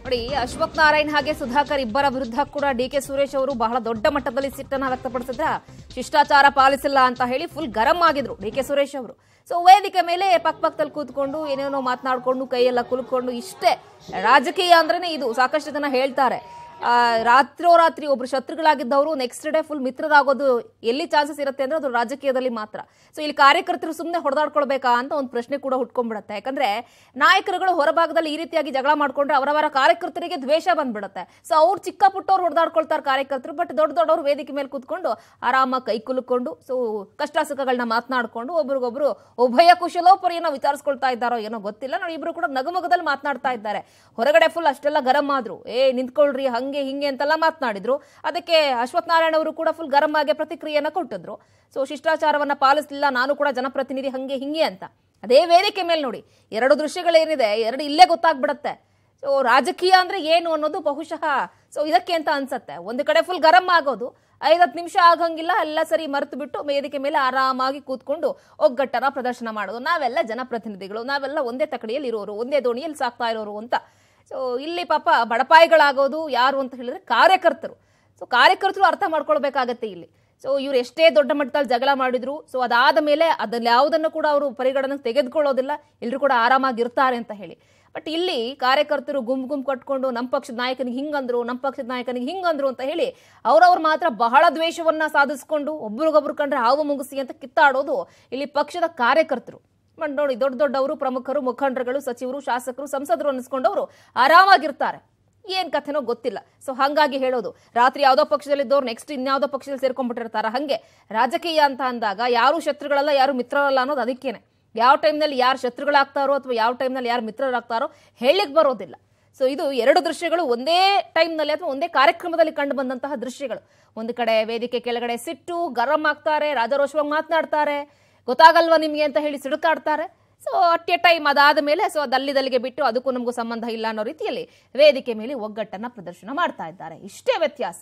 ನೋಡಿ ಅಶ್ವಥ್ ನಾರಾಯಣ್ ಹಾಗೆ ಸುಧಾಕರ್ ಇಬ್ಬರ ವಿರುದ್ಧ ಕೂಡ ಡಿ ಕೆ ಸುರೇಶ್ ಅವರು ಬಹಳ ದೊಡ್ಡ ಮಟ್ಟದಲ್ಲಿ ಸಿಟ್ಟನ್ನ ವ್ಯಕ್ತಪಡಿಸಿದ್ರ ಶಿಷ್ಟಾಚಾರ ಪಾಲಿಸಿಲ್ಲ ಅಂತ ಹೇಳಿ ಫುಲ್ ಗರಂ ಆಗಿದ್ರು ಡಿ ಕೆ ಸುರೇಶ್ ಅವರು ಸೊ ವೇದಿಕೆ ಮೇಲೆ ಪಕ್ಕ ಪಕ್ಕದಲ್ಲಿ ಕೂತ್ಕೊಂಡು ಏನೇನೋ ಮಾತನಾಡ್ಕೊಂಡು ಕೈಯೆಲ್ಲ ಕುಲ್ಕೊಂಡು ಇಷ್ಟೇ ರಾಜಕೀಯ ಅಂದ್ರೇನೆ ಇದು ಸಾಕಷ್ಟು ಜನ ಹೇಳ್ತಾರೆ ಆ, ರಾತ್ರೋರಾತ್ರಿ ಒಬ್ರು ಶತ್ರುಗಳಾಗಿದ್ದವರು ನೆಕ್ಸ್ಟ್ ಡೇ ಫುಲ್ ಮಿತ್ರರಾಗೋದು ಎಲ್ಲಿ ಚಾನ್ಸಸ್ ಇರುತ್ತೆ ಅಂದ್ರೆ ಅದು ರಾಜಕೀಯದಲ್ಲಿ ಮಾತ್ರ ಸೊ ಇಲ್ಲಿ ಕಾರ್ಯಕರ್ತರು ಸುಮ್ಮನೆ ಹೊಡೆದಾಡ್ಕೊಳ್ಬೇಕಾ ಅಂತ ಒಂದು ಪ್ರಶ್ನೆ ಕೂಡ ಹುಟ್ಕೊಂಡ್ಬಿಡುತ್ತೆ ಯಾಕಂದ್ರೆ ನಾಯಕರುಗಳು ಹೊರಭಾಗದಲ್ಲಿ ಈ ರೀತಿಯಾಗಿ ಜಗಳ ಮಾಡ್ಕೊಂಡ್ರೆ ಅವರವರ ಕಾರ್ಯಕರ್ತರಿಗೆ ದ್ವೇಷ ಬಂದ್ಬಿಡುತ್ತೆ ಸೊ ಅವ್ರು ಚಿಕ್ಕ ಪುಟ್ಟವ್ರು ಹೊಡೆದಾಡ್ಕೊಳ್ತಾರೆ ಕಾರ್ಯಕರ್ತರು ಬಟ್ ದೊಡ್ಡ ದೊಡ್ಡವರು ವೇದಿಕೆ ಮೇಲೆ ಕೂತ್ಕೊಂಡು ಆರಾಮಾಗಿ ಕೈ ಕುಲುಕೊಂಡು ಸೊ ಕಷ್ಟ ಸುಖಗಳನ್ನ ಮಾತನಾಡ್ಕೊಂಡು ಒಬ್ರಿಗೊಬ್ರು ಉಭಯ ಕುಶಲೋಪರಿಯನ್ನು ವಿಚಾರಿಸ್ಕೊಳ್ತಾ ಇದ್ದಾರೋ ಏನೋ ಗೊತ್ತಿಲ್ಲ ನೋಡಿ ಇಬ್ರು ಕೂಡ ನಗುಮಗದಲ್ಲಿ ಮಾತನಾಡ್ತಾ ಇದ್ದಾರೆ ಹೊರಗಡೆ ಫುಲ್ ಅಷ್ಟೆಲ್ಲ ಗರಂ ಆದ್ರು ಏ ನಿಂತ್ಕೊಳ್ರಿ ಹಂಗೆ ಹಿಂಗೆ ಅಂತೆಲ್ಲ ಮಾತನಾಡಿದ್ರು ಅದಕ್ಕೆ ಅಶ್ವಥ್ ನಾರಾಯಣ ಅವರು ಕೂಡ ಫುಲ್ ಗರಂ ಆಗಿ ಪ್ರತಿಕ್ರಿಯೆಯನ್ನ ಕೊಟ್ಟಿದ್ರು ಸೊ ಶಿಷ್ಟಾಚಾರವನ್ನ ಪಾಲಿಸಲಿಲ್ಲ ನಾನು ಕೂಡ ಜನಪ್ರತಿನಿಧಿ ಹಂಗೆ ಹಿಂಗೆ ಅಂತ ಅದೇ ವೇದಿಕೆ ಮೇಲೆ ನೋಡಿ ಎರಡು ದೃಶ್ಯಗಳೇನಿದೆ ಎರಡು ಇಲ್ಲೇ ಗೊತ್ತಾಗ್ಬಿಡತ್ತೆ ಸೊ ರಾಜಕೀಯ ಅಂದ್ರೆ ಏನು ಅನ್ನೋದು ಬಹುಶಃ ಸೊ ಇದಕ್ಕೆ ಅಂತ ಅನ್ಸತ್ತೆ ಒಂದು ಕಡೆ ಫುಲ್ ಗರಂ ಆಗೋದು ಐದತ್ತು ನಿಮಿಷ ಆಗಂಗಿಲ್ಲ ಎಲ್ಲ ಸರಿ ಮರೆತು ಬಿಟ್ಟು ವೇದಿಕೆ ಮೇಲೆ ಆರಾಮಾಗಿ ಕೂತ್ಕೊಂಡು ಒಗ್ಗಟ್ಟನ ಪ್ರದರ್ಶನ ಮಾಡೋದು ನಾವೆಲ್ಲ ಜನಪ್ರತಿನಿಧಿಗಳು ನಾವೆಲ್ಲ ಒಂದೇ ತಕಡಿಯಲ್ಲಿ ಇರೋರು ಒಂದೇ ದೋಣಿಯಲ್ಲಿ ಸಾಕ್ತಾ ಇರೋರು ಅಂತ ಸೊ ಇಲ್ಲಿ ಪಾಪ ಬಡಪಾಯಿಗಳಾಗೋದು ಯಾರು ಅಂತ ಹೇಳಿದ್ರೆ ಕಾರ್ಯಕರ್ತರು ಸೊ ಕಾರ್ಯಕರ್ತರು ಅರ್ಥ ಮಾಡ್ಕೊಳ್ಬೇಕಾಗತ್ತೆ ಇಲ್ಲಿ ಸೊ ಇವ್ರು ಎಷ್ಟೇ ದೊಡ್ಡ ಮಟ್ಟದಲ್ಲಿ ಜಗಳ ಮಾಡಿದ್ರು ಸೊ ಅದಾದ ಮೇಲೆ ಅದನ್ನ ಯಾವುದನ್ನು ಕೂಡ ಅವರು ಪರಿಗಣನೆಗೆ ತೆಗೆದುಕೊಳ್ಳೋದಿಲ್ಲ ಎಲ್ಲರೂ ಕೂಡ ಆರಾಮಾಗಿರ್ತಾರೆ ಅಂತ ಹೇಳಿ ಬಟ್ ಇಲ್ಲಿ ಕಾರ್ಯಕರ್ತರು ಗುಂಪು ಗುಂಪು ಕಟ್ಕೊಂಡು ನಮ್ಮ ಪಕ್ಷದ ನಾಯಕನಿಗೆ ಹಿಂಗಂದ್ರು ನಮ್ಮ ಪಕ್ಷದ ನಾಯಕನಿಗೆ ಹಿಂಗಂದ್ರು ಅಂತ ಹೇಳಿ ಅವ್ರವ್ರು ಮಾತ್ರ ಬಹಳ ದ್ವೇಷವನ್ನ ಸಾಧಿಸ್ಕೊಂಡು ಒಬ್ರಿಗೊಬ್ರು ಕಂಡ್ರೆ ಹಾವು ಮುಗಿಸಿ ಅಂತ ಕಿತ್ತಾಡೋದು ಇಲ್ಲಿ ಪಕ್ಷದ ಕಾರ್ಯಕರ್ತರು ಬಟ್ ನೋಡಿ ದೊಡ್ಡ ದೊಡ್ಡವರು ಪ್ರಮುಖರು ಮುಖಂಡರುಗಳು ಸಚಿವರು ಶಾಸಕರು ಸಂಸದರು ಅನ್ನಿಸ್ಕೊಂಡವರು ಆರಾಮಾಗಿರ್ತಾರೆ ಏನ್ ಕಥೆನೋ ಗೊತ್ತಿಲ್ಲ ಸೊ ಹಂಗಾಗಿ ಹೇಳೋದು ರಾತ್ರಿ ಯಾವ್ದೋ ಪಕ್ಷದಲ್ಲಿದ್ದವ್ರು ನೆಕ್ಸ್ಟ್ ಇನ್ಯಾವುದೋ ಪಕ್ಷದಲ್ಲಿ ಸೇರ್ಕೊಂಡ್ಬಿಟ್ಟಿರ್ತಾರ ಹಂಗೆ ರಾಜಕೀಯ ಅಂತ ಅಂದಾಗ ಯಾರು ಶತ್ರುಗಳಲ್ಲ ಯಾರು ಮಿತ್ರರಲ್ಲ ಅನ್ನೋದು ಅದಕ್ಕೇನೆ ಯಾವ ಟೈಮ್ನಲ್ಲಿ ಯಾರು ಶತ್ರುಗಳಾಗ್ತಾರೋ ಅಥವಾ ಯಾವ ಟೈಮ್ನಲ್ಲಿ ಯಾರು ಮಿತ್ರರಾಗ್ತಾರೋ ಹೇಳಿಕ್ ಬರೋದಿಲ್ಲ ಸೊ ಇದು ಎರಡು ದೃಶ್ಯಗಳು ಒಂದೇ ಟೈಮ್ನಲ್ಲಿ ಅಥವಾ ಒಂದೇ ಕಾರ್ಯಕ್ರಮದಲ್ಲಿ ಕಂಡು ಬಂದಂತಹ ದೃಶ್ಯಗಳು ಒಂದು ಕಡೆ ವೇದಿಕೆ ಕೆಳಗಡೆ ಸಿಟ್ಟು ಗರಂ ಆಗ್ತಾರೆ ರಾಜರೋಷವಾಗಿ ಮಾತನಾಡ್ತಾರೆ ಗೊತ್ತಾಗಲ್ವಾ ನಿಮಗೆ ಅಂತ ಹೇಳಿ ಸಿಡುಕಾಡ್ತಾರೆ ಸೊ ಅಟ್ ಎ ಟೈಮ್ ಅದಾದ ಮೇಲೆ ಸೊ ಅದಲ್ಲಿದಲ್ಲಿಗೆ ಬಿಟ್ಟು ಅದಕ್ಕೂ ನಮಗೂ ಸಂಬಂಧ ಇಲ್ಲ ಅನ್ನೋ ರೀತಿಯಲ್ಲಿ ವೇದಿಕೆ ಮೇಲೆ ಒಗ್ಗಟ್ಟನ್ನ ಪ್ರದರ್ಶನ ಮಾಡ್ತಾ ಇದ್ದಾರೆ ಇಷ್ಟೇ ವ್ಯತ್ಯಾಸ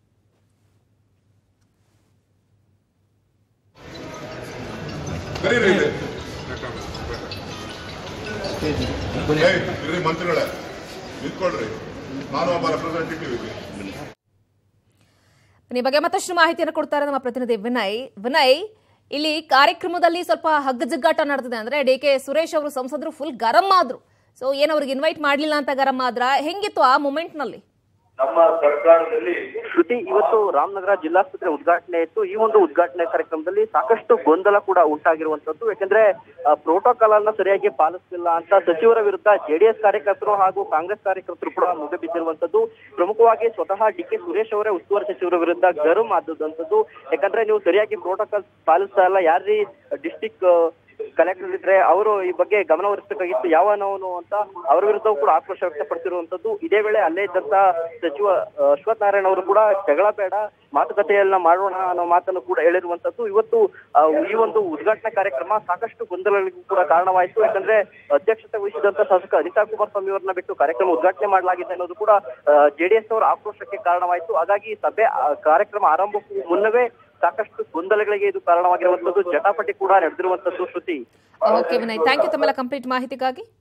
ಕರೀರಿ ಇಲ್ಲಿ. ಏಯ್, ಇರ್ರಿ ಮಂತ್ರಿಗಳೇ ನಿಂತ್ಕೊಳ್ರಿ ನಾನು ಒಬ್ಬ ರೆಪ್ರೆಸೆಂಟೇಟಿವ್ ಇಲ್ಲಿ ಈ ಬಗ್ಗೆ ಮತ್ತಷ್ಟು ಮಾಹಿತಿಯನ್ನು ಕೊಡ್ತಾರೆ ನಮ್ಮ ಪ್ರತಿನಿಧಿ ವಿನಯ್ ವಿನಯ್ ಇಲ್ಲಿ ಕಾರ್ಯಕ್ರಮದಲ್ಲಿ ಸ್ವಲ್ಪ ಹಗ್ಗಜಗ್ಗಾಟ ನಡೆದಿದೆ ಅಂದ್ರೆ ಡಿ ಕೆ ಸುರೇಶ್ ಅವರು ಸಂಸದರು ಫುಲ್ ಗರಂ ಆದ್ರು ಸೊ ಏನು ಅವ್ರಿಗೆ ಇನ್ವೈಟ್ ಮಾಡ್ಲಿಲ್ಲ ಅಂತ ಗರಂ ಆದ್ರ ಹೆಂಗಿತ್ತು ಆ ಮೂಮೆಂಟ್ ನಲ್ಲಿ ನಮ್ಮ ಸರ್ಕಾರದಲ್ಲಿ ಶ್ರುತಿ ಇವತ್ತು ರಾಮನಗರ ಜಿಲ್ಲಾಸ್ಪತ್ರೆ ಉದ್ಘಾಟನೆ ಇತ್ತು ಈ ಒಂದು ಉದ್ಘಾಟನೆ ಕಾರ್ಯಕ್ರಮದಲ್ಲಿ ಸಾಕಷ್ಟು ಗೊಂದಲ ಕೂಡ ಉಂಟಾಗಿರುವಂತದ್ದು ಯಾಕಂದ್ರೆ ಪ್ರೋಟೋಕಾಲ್ ಅನ್ನ ಸರಿಯಾಗಿ ಪಾಲಿಸಲಿಲ್ಲ ಅಂತ ಸಚಿವರ ವಿರುದ್ಧ ಜೆಡಿಎಸ್ ಕಾರ್ಯಕರ್ತರು ಹಾಗೂ ಕಾಂಗ್ರೆಸ್ ಕಾರ್ಯಕರ್ತರು ಕೂಡ ಮುಗಿಬಿದ್ದಿರುವಂತದ್ದು ಪ್ರಮುಖವಾಗಿ ಸ್ವತಃ ಡಿ ಕೆ ಸುರೇಶ್ ಅವರೇ ಉಸ್ತುವಾರಿ ಸಚಿವರ ವಿರುದ್ಧ ಗರಂ ಆದಂತದ್ದು ಯಾಕಂದ್ರೆ ನೀವು ಸರಿಯಾಗಿ ಪ್ರೋಟೋಕಾಲ್ ಪಾಲಿಸ್ತಾ ಇಲ್ಲ ಯಾರ್ರೀ ಡಿಸ್ಟಿಕ್ ಕಲೆಕ್ಟರ್ ಇದ್ರೆ ಅವರು ಈ ಬಗ್ಗೆ ಗಮನ ಹರಿಸಬೇಕಾಗಿತ್ತು ಯಾವನವನು ಅಂತ ಅವರ ವಿರುದ್ಧವೂ ಕೂಡ ಆಕ್ರೋಶ ವ್ಯಕ್ತಪಡಿಸಿರುವಂತದ್ದು ಇದೇ ವೇಳೆ ಅಲ್ಲೇ ಇದ್ದಂತ ಸಚಿವ ಆ, ಅಶ್ವಥ್ ನಾರಾಯಣ ಅವರು ಕೂಡ ಜಗಳ ಬೇಡ ಮಾತುಕತೆಯನ್ನ ಮಾಡೋಣ ಅನ್ನೋ ಮಾತನ್ನು ಕೂಡ ಹೇಳಿರುವಂತದ್ದು ಇವತ್ತು ಆ, ಈ ಒಂದು ಉದ್ಘಾಟನಾ ಕಾರ್ಯಕ್ರಮ ಸಾಕಷ್ಟು ಗೊಂದಲಗಳಿಗೂ ಕೂಡ ಕಾರಣವಾಯಿತು ಯಾಕಂದ್ರೆ ಅಧ್ಯಕ್ಷತೆ ವಹಿಸಿದಂತ ಶಾಸಕ ಅನಿತಾ ಕುಮಾರಸ್ವಾಮಿ ಅವರನ್ನ ಬಿಟ್ಟು ಕಾರ್ಯಕ್ರಮ ಉದ್ಘಾಟನೆ ಮಾಡಲಾಗಿದೆ ಅನ್ನೋದು ಕೂಡ ಜೆಡಿಎಸ್ ಅವರ ಆಕ್ರೋಶಕ್ಕೆ ಕಾರಣವಾಯಿತು ಹಾಗಾಗಿ ಸಭೆ ಆ, ಕಾರ್ಯಕ್ರಮ ಆರಂಭಕ್ಕೂ ಮುನ್ನವೇ ಸಾಕಷ್ಟು ಗೊಂದಲಗಳಿಗೆ ಇದು ಕಾರಣವಾಗಿರುವಂತದ್ದು ಜಟಾಪಟಿ ಕೂಡ ನಡೆದಿರುವಂತದ್ದು Shruti okay Vinay thank you ತಮ್ಮೆಲ್ಲ ಕಂಪ್ಲೀಟ್ ಮಾಹಿತಿಗಾಗಿ